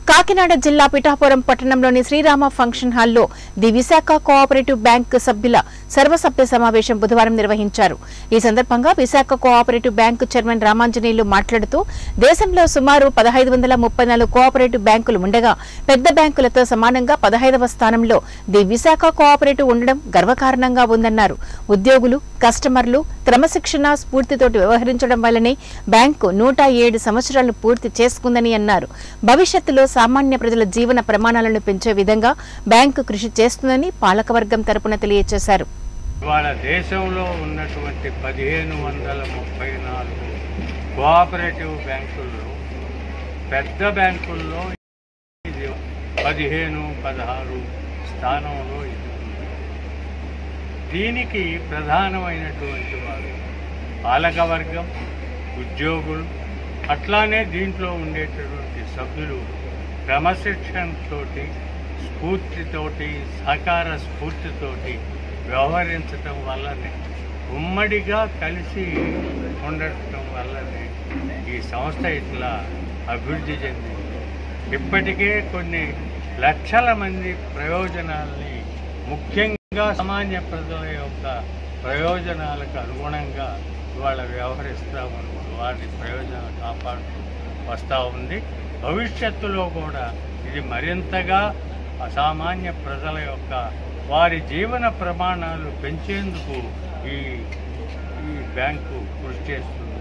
కాకినాడ జిల్లా పిఠాపురం పట్టణంలోని శ్రీరామ ఫంక్షన్ హాల్లో ది విశాఖ కోఆపరేటివ్ బ్యాంక్ సభ్యుల సర్వసభ్య సమావేశం బుధవారం నిర్వహించారు ఈ సందర్భంగా Visakha cooperative bank chairman Ramanjaneyulu మాట్లాడుతూ దేశంలో సుమారు పదహైదు వందల ముప్పై నాలుగు కోఆపరేటివ్ బ్యాంకులు ఉండగా పెద్ద బ్యాంకులతో సమానంగా పదహైదవ స్థానంలో ది విశాఖ కోఆపరేటివ్ ఉండడం గర్వకారణంగా ఉందన్నారు ఉద్యోగులు కస్టమర్లు క్రమశిక్షణ స్ఫూర్తితోటి వ్యవహరించడం వల్లనే బ్యాంకు నూట ఏడు సంవత్సరాలు పూర్తి చేసుకుందని అన్నారు భవిష్యత్తులో సామాన్య ప్రజల జీవన ప్రమాణాలను పెంచే విధంగా బ్యాంకు కృషి చేస్తుందని పాలకవర్గం తరపున తెలియజేశారు ఇవాళ దేశంలో ఉన్నటువంటి పదిహేను వందల ముప్పై నాలుగు కోఆపరేటివ్ బ్యాంకుల్లో పెద్ద బ్యాంకుల్లో ఇది పదిహేను పదహారు స్థానంలో ఇది ఉంది దీనికి ప్రధానమైనటువంటి వారు పాలకవర్గం ఉద్యోగులు అట్లానే దీంట్లో ఉండేటటువంటి సభ్యులు క్రమశిక్షణతోటి స్ఫూర్తితోటి సహకార స్ఫూర్తితోటి వ్యవహరించటం వల్లనే ఉమ్మడిగా కలిసి ఉండటం వల్లనే ఈ సంస్థ ఇట్లా అభివృద్ధి చెందింది ఇప్పటికే కొన్ని లక్షల మంది ప్రయోజనాల్ని ముఖ్యంగా సామాన్య ప్రజల యొక్క ప్రయోజనాలకు అనుగుణంగా ఇవాళ వ్యవహరిస్తామని వాటి ప్రయోజనాలు కాపాడుతూ వస్తూ ఉంది భవిష్యత్తులో కూడా ఇది మరింతగా అసామాన్య ప్రజల యొక్క వారి జీవన ప్రమాణాలు పెంచేందుకు ఈ ఈ బ్యాంకు కృషి చేస్తుంది